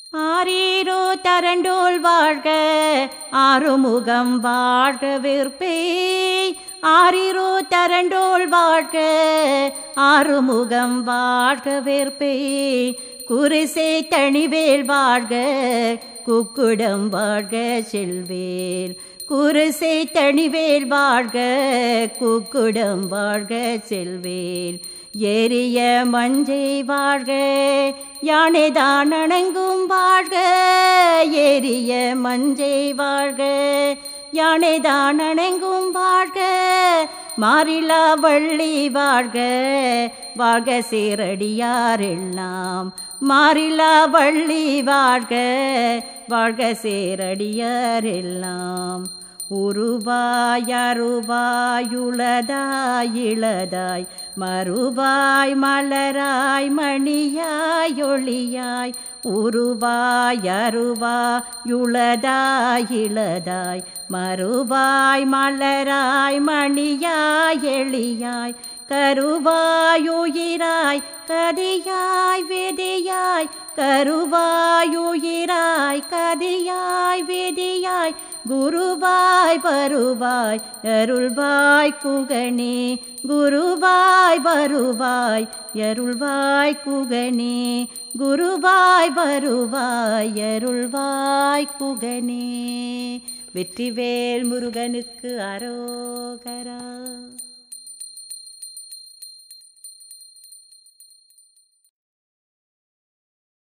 ஆரீரோ தரண்டோல் வாழ்க ஆறுமுகம் வாழ்க விற்பே ஆரீரோ தரண்டோல் வாழ்க ஆறுமுகம் வாழ்க விற்பே குருசே தணிவேல் வாழ்க குக்குடம் வாழ்க செல்வேல் குருசை தணிவேல் வாழ்க குக்குடம் வாழ்க செல்வேல் ஏரிய மஞ்சை வாழ்க யானைதான் அணங்கும் வாழ்க ஏரிய மஞ்சை வாழ்க யானைதான் அணங்கும் வாழ்க மாறிலா வள்ளி வாழ்க வாழ்க சீரடியார் எல்லாம் மாறிலா வள்ளி வாழ்க வாழ்க சேரடியார் எல்லாம் உருவாய் அருவாயுளதாய் இளதாய் மறுவாய் மலராய் மணியாய் ஒளியாய் உருவாய் அருவாயுளதாய் இளதாய் மறுவாய் மலராய் மணியாய் எளியாய் கருவாயுயிராய் கதியாய் விதியாய் கருவாயுயிராய் கதியாய் விதியாய் குருவாய் வருவாய் அருள்வாய் குகனே குருவாய் வருவாய் அருள்வாய் குகனே குருவாய் வருவாய் அருள்வாய் குகனே வெற்றிவேல் முருகனுக்கு அரோகரா